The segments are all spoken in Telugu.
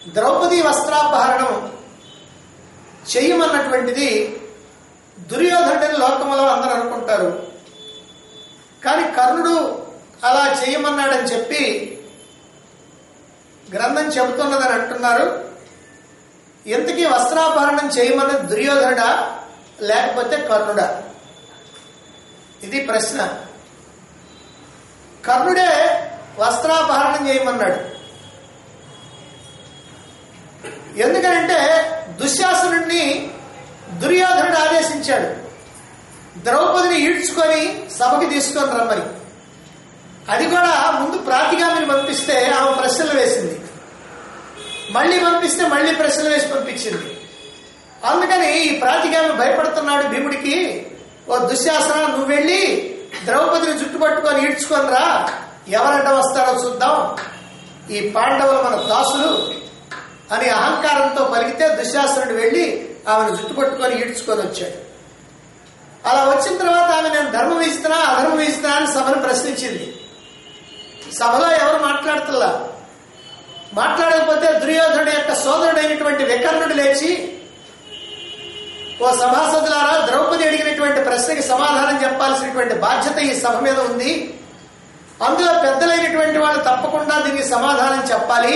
ద్రౌపది వస్త్రాపహరణం చెయ్యమన్నటువంటిది దుర్యోధనుడని లోకంలో అందరూ అనుకుంటారు కానీ కర్ణుడు అలా చేయమన్నాడని చెప్పి గ్రంథం చెబుతున్నదని అంటున్నారు ఇంతకీ వస్త్రాపహరణం చేయమన్నది దుర్యోధనుడా లేకపోతే కర్ణుడా ఇది ప్రశ్న కర్ణుడే వస్త్రాపహరణం చేయమన్నాడు ఎందుకంటే దుశ్శాసనుడిని దుర్యోధనుడు ఆదేశించాడు ద్రౌపదిని ఈడ్చుకొని సభకి తీసుకొని రమ్మని అది కూడా ముందు ప్రాతిగామిని పంపిస్తే ఆమె ప్రశ్నలు వేసింది మళ్ళీ పంపిస్తే మళ్ళీ ప్రశ్నలు వేసి పంపించింది అందుకని ఈ ప్రాతిగామి భయపడుతున్నాడు భీముడికి ఓ దుశ్శాసన నువ్వు వెళ్ళి ద్రౌపదిని జుట్టు పట్టుకొని ఈడ్చుకొని రా ఎవరంట వస్తారో చూద్దాం ఈ పాండవులు మన దాసులు అని అహంకారంతో పలికితే దుశ్శాసనుడు వెళ్ళి ఆమెను జుట్టు పట్టుకొని ఈడ్చుకొని వచ్చాడు అలా వచ్చిన తర్వాత ఆమె నేను ధర్మం ఇస్తున్నా అధర్మం ఇస్తున్నా అని సభను ప్రశ్నించింది సభలో ఎవరు మాట్లాడుతున్నా మాట్లాడకపోతే దుర్యోధనుడి యొక్క సోదరుడైనటువంటి వికర్ణుడు లేచి ఓ సభాసదులారా ద్రౌపది అడిగినటువంటి ప్రశ్నకి సమాధానం చెప్పాల్సినటువంటి బాధ్యత ఈ సభ మీద ఉంది అందులో పెద్దలైనటువంటి వాళ్ళు తప్పకుండా దీనికి సమాధానం చెప్పాలి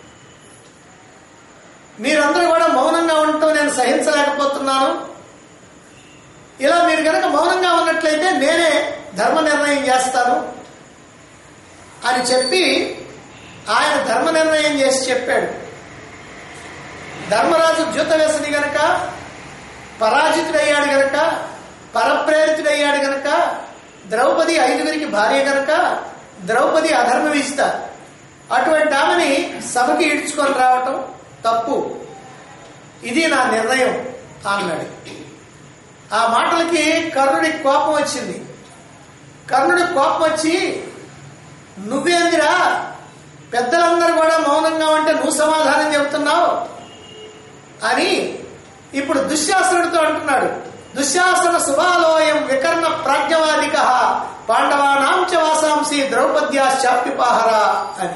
మీరందరూ కూడా మౌనంగా ఉండటం నేను సహించలేకపోతున్నాను ఇలా మీరు కనుక మౌనంగా ఉన్నట్లయితే నేనే ధర్మ నిర్ణయం చేస్తాను అని చెప్పి ఆయన ధర్మ నిర్ణయం చేసి చెప్పాడు ధర్మరాజు ద్యూతవేసని గనక పరాజితుడయ్యాడు గనక పరప్రేరితుడయ్యాడు గనక ద్రౌపది ఐదుగురికి భార్య గనక ద్రౌపది అధర్మ విజిత అటువంటి ఆమెని సభకి ఈడ్చుకొని రావటం తప్పు ఇది నా నిర్ణయం అన్నాడు ఆ మాటలకి కర్ణుడికి కోపం వచ్చింది కర్ణుడికి కోపం వచ్చి నువ్వేందిరా పెద్దలందరూ కూడా మౌనంగా ఉంటే నువ్వు సమాధానం చెబుతున్నావు అని ఇప్పుడు దుశ్శాసనుడితో అంటున్నాడు దుశ్శాసన శుభాలోయం వికర్ణ ప్రాజ్ఞవాదిక పాండవానాం చ వాసాంసి ద్రౌపద్యాశ్చాప్యుపాహర అని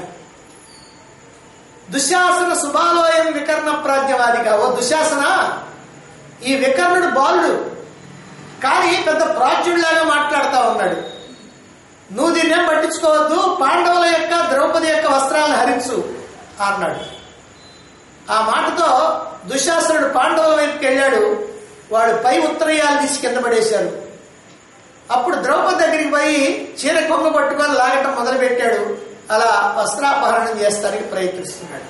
దుశ్శాసన శుభాలోయం వికర్ణ ప్రాజ్ఞవాదిక ఓ దుశ్శాసన ఈ వికర్ణుడు బాలుడు కానీ పెద్ద ప్రాజ్ఞుడిలాగా మాట్లాడుతా ఉన్నాడు నువ్వు దీన్నేం పట్టించుకోవద్దు పాండవుల యొక్క ద్రౌపది యొక్క వస్త్రాలను హరించు అన్నాడు ఆ మాటతో దుశ్శాసనుడు పాండవుల వైపుకి వెళ్ళాడు వాడు పై ఉత్తరయాలు తీసి కింద పడేశాడు అప్పుడు ద్రౌపది దగ్గరికి పోయి చీర కొంగ పట్టుకొని లాగటం మొదలుపెట్టాడు అలా వస్త్రాపహరణం చేస్తానికి ప్రయత్నిస్తున్నాడు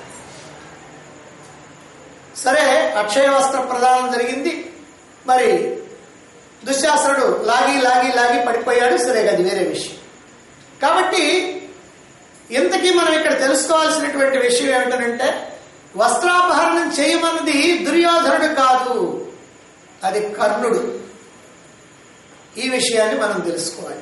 సరే అక్షయ వస్త్ర ప్రదానం జరిగింది మరి దుశ్శాసనుడు లాగి లాగి లాగి పడిపోయాడు సరే అది వేరే విషయం కాబట్టి ఇంతకీ మనం ఇక్కడ తెలుసుకోవాల్సినటువంటి విషయం ఏమిటంటే వస్త్రాపహరణం చేయమన్నది దుర్యోధనుడు కాదు అది కర్ణుడు ఈ విషయాన్ని మనం తెలుసుకోవాలి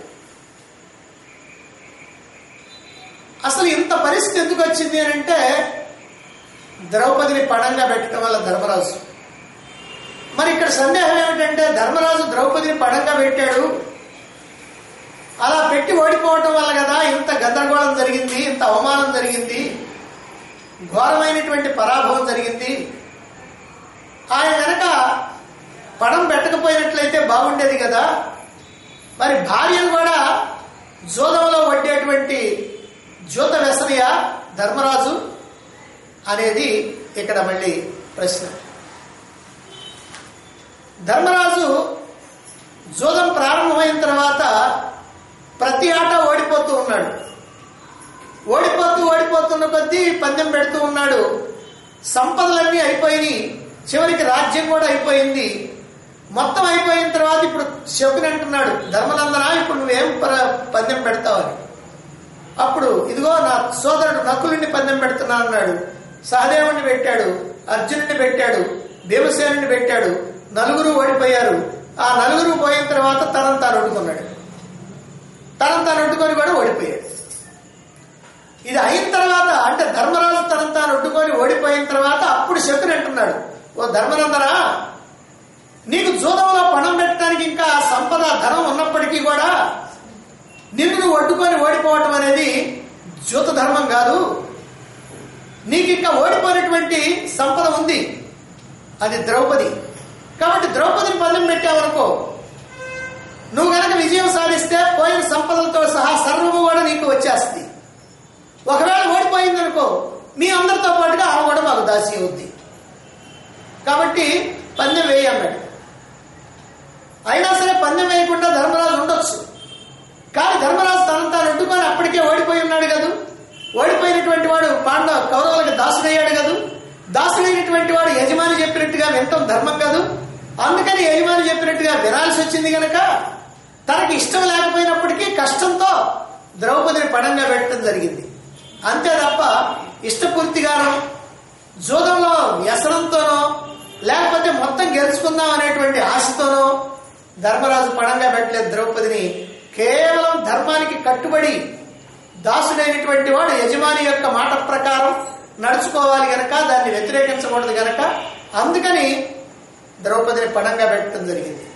అసలు ఇంత పరిస్థితి ఎందుకు వచ్చింది అని అంటే ద్రౌపదిని పడంగా పెట్టడం వల్ల ధర్మరాజు మరి ఇక్కడ సందేహం ఏమిటంటే ధర్మరాజు ద్రౌపదిని పడంగా పెట్టాడు అలా పెట్టి ఓడిపోవటం వల్ల కదా ఇంత గందరగోళం జరిగింది ఇంత అవమానం జరిగింది ఘోరమైనటువంటి పరాభవం జరిగింది ఆయన కనుక పడం పెట్టకపోయినట్లయితే బాగుండేది కదా మరి భార్యను కూడా జోదంలో వడ్డేటువంటి జ్యోత వ్యసనయ ధర్మరాజు అనేది ఇక్కడ మళ్ళీ ప్రశ్న ధర్మరాజు జోదం ప్రారంభమైన తర్వాత ప్రతి ఆట ఓడిపోతూ ఉన్నాడు ఓడిపోతూ ఓడిపోతున్న కొద్దీ పందెం పెడుతూ ఉన్నాడు సంపదలన్నీ అయిపోయినాయి చివరికి రాజ్యం కూడా అయిపోయింది మొత్తం అయిపోయిన తర్వాత ఇప్పుడు శకుని అంటున్నాడు ధర్మనందన ఇప్పుడు నువ్వేం పర- పందెం పెడతావని అప్పుడు ఇదిగో నా సోదరుడు నకులుని పందెం పెడుతున్నా అన్నాడు సహదేవుణ్ణి పెట్టాడు అర్జునుడిని పెట్టాడు భీమసేనుని పెట్టాడు నలుగురు ఓడిపోయారు ఆ నలుగురు పోయిన తర్వాత తనను తాను అడ్డుకున్నాడు తనను తాను అడ్డుకొని కూడా ఓడిపోయాడు ఇది అయిన తర్వాత అంటే ధర్మరాజు తనను తాను అడ్డుకొని ఓడిపోయిన తర్వాత అప్పుడు శకుని అంటున్నాడు ఓ ధర్మనందన నీకు జూదంలో పణం పెట్టడానికి ఇంకా సంపద ధనం ఉన్నప్పటికీ కూడా నిన్ను నువ్వు అడ్డుకొని ఓడిపోవటం అనేది జ్యోత ధర్మం కాదు నీకు ఇంకా ఓడిపోయినటువంటి సంపద ఉంది అది ద్రౌపది కాబట్టి ద్రౌపదిని పదం పెట్టావనుకో నువ్వు గనక విజయం సాధిస్తే పోయిన సంపదలతో సహా సర్వము కూడా నీకు వచ్చేస్తుంది ఒకవేళ ఓడిపోయిందనుకో మీ అందరితో పాటుగా ఆమె కూడా మాకు దాసి అవుద్ది కాబట్టి పందెం వేయి అన్నాడు అయినా సరే పందెం వేయకుండా ధర్మరాజు ఉండొచ్చు కానీ ధర్మరాజు తనను తాను అడ్డుకొని అప్పటికే ఓడిపోయి ఉన్నాడు కదూ ఓడిపోయినటువంటి వాడు పాండవ కౌరవులకు దాసుడయ్యాడు కదూ దాసుడైనటువంటి వాడు యజమాని చెప్పినట్టుగా వినటం ధర్మం కాదు అందుకని యజమాని చెప్పినట్టుగా వినాల్సి వచ్చింది గనక తనకి ఇష్టం లేకపోయినప్పటికీ కష్టంతో ద్రౌపదిని పడంగా పెట్టడం జరిగింది అంతే తప్ప ఇష్టపూర్తిగానో జూదంలో వ్యసనంతోనో లేకపోతే మొత్తం గెలుచుకుందాం అనేటువంటి ఆశతోనో ధర్మరాజు పడంగా పెట్టలేదు ద్రౌపదిని కేవలం ధర్మానికి కట్టుబడి దాసుడైనటువంటి వాడు యజమాని యొక్క మాట ప్రకారం నడుచుకోవాలి గనక దాన్ని వ్యతిరేకించకూడదు గనక అందుకని ద్రౌపదిని పడంగా పెట్టడం జరిగింది